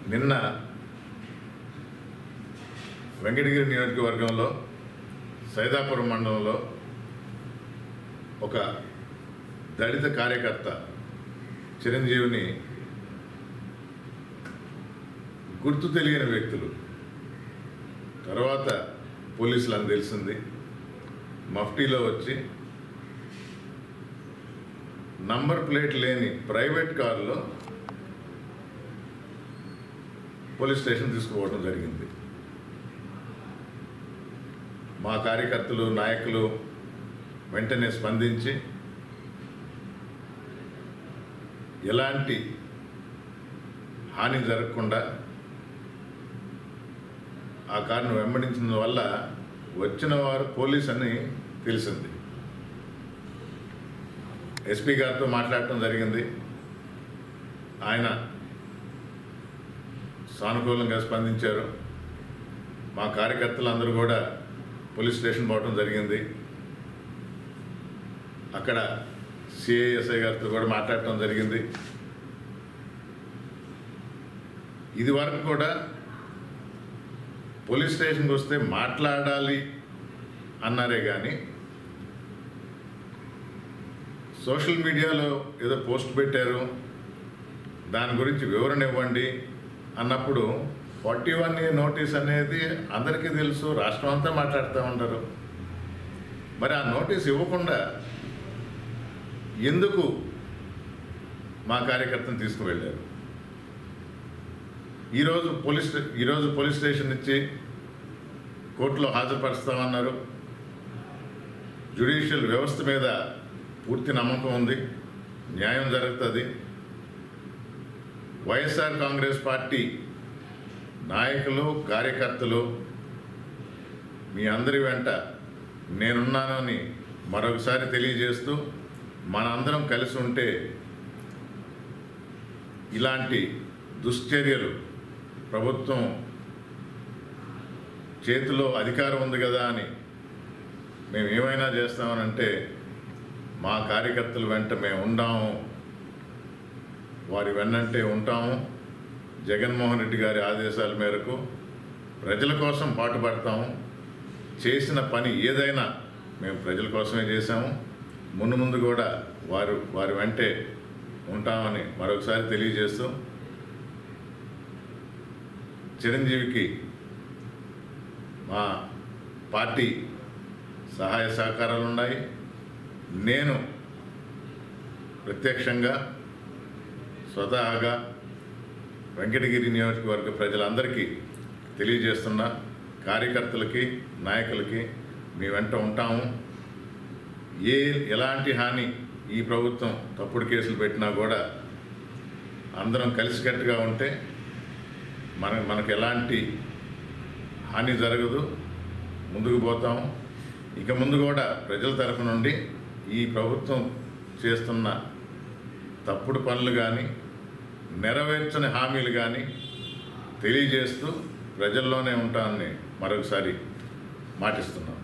నిన్న వెంకటగిరి నియోజకవర్గంలో సైదాపురం మండలంలో ఒక దళిత కార్యకర్త చిరంజీవిని గుర్తు తెలియని వ్యక్తులు తర్వాత పోలీసులు అని తెలిసింది మఫ్టీలో వచ్చి నంబర్ ప్లేట్ లేని ప్రైవేట్ కారులో పోలీస్ స్టేషన్ తీసుకుపోవడం జరిగింది మా కార్యకర్తలు నాయకులు వెంటనే స్పందించి ఎలాంటి హాని జరగకుండా ఆ కారును వెంబడించిన వల్ల వచ్చిన వారు పోలీస్ అని తెలిసింది ఎస్పీ గారితో మాట్లాడటం జరిగింది ఆయన సానుకూలంగా స్పందించారు మా కార్యకర్తలందరూ కూడా పోలీస్ స్టేషన్ పోవడం జరిగింది అక్కడ సిఐఎస్ఐ గారితో కూడా మాట్లాడటం జరిగింది ఇది వరకు కూడా పోలీస్ స్టేషన్కి వస్తే మాట్లాడాలి అన్నారే కానీ సోషల్ మీడియాలో ఏదో పోస్ట్ పెట్టారు దాని గురించి వివరణ ఇవ్వండి అన్నప్పుడు ఫార్టీ వన్ ఏ నోటీస్ అనేది అందరికీ తెలుసు రాష్ట్రం అంతా మాట్లాడుతూ ఉంటారు మరి ఆ నోటీస్ ఇవ్వకుండా ఎందుకు మా కార్యకర్తను తీసుకువెళ్ళారు ఈరోజు పోలీస్ స్టే- ఈరోజు పోలీస్ స్టేషన్ ఇచ్చి కోర్టులో హాజరుపరుస్తామన్నారు జ్యుడిషియల్ వ్యవస్థ మీద పూర్తి నమ్మకం ఉంది న్యాయం జరుగుతుంది వైఎస్ఆర్ కాంగ్రెస్ పార్టీ నాయకులు కార్యకర్తలు మీ అందరి వెంట నేనున్నానని మరొకసారి తెలియజేస్తూ మనందరం కలిసి ఉంటే ఇలాంటి దుశ్చర్యలు ప్రభుత్వం చేతిలో అధికారం ఉంది కదా అని మేము ఏమైనా చేస్తామనంటే మా కార్యకర్తల వెంట మేము ఉండాము వారి వెన్నంటే ఉంటాము జగన్మోహన్ రెడ్డి గారి ఆదేశాల మేరకు ప్రజల కోసం పాటుపడతాము చేసిన పని ఏదైనా మేము ప్రజల కోసమే చేశాము ముందు ముందు కూడా వారు వారి వెంటే ఉంటామని మరొకసారి తెలియజేస్తూ చిరంజీవికి మా పార్టీ సహాయ సహకారాలు ఉన్నాయి నేను ప్రత్యక్షంగా స్వతహాగా వెంకటగిరి నియోజకవర్గ ప్రజలందరికీ తెలియజేస్తున్న కార్యకర్తలకి నాయకులకి మీ వెంట ఉంటాము ఏ ఎలాంటి హాని ఈ ప్రభుత్వం తప్పుడు కేసులు పెట్టినా కూడా అందరం కలిసికట్టుగా ఉంటే మన మనకు ఎలాంటి హాని జరగదు ముందుకు పోతాం ఇక ముందు కూడా ప్రజల తరఫు నుండి ఈ ప్రభుత్వం చేస్తున్న తప్పుడు పనులు కానీ నెరవేర్చని హామీలు కానీ తెలియజేస్తూ ప్రజల్లోనే ఉంటానని మరొకసారి మాటిస్తున్నాం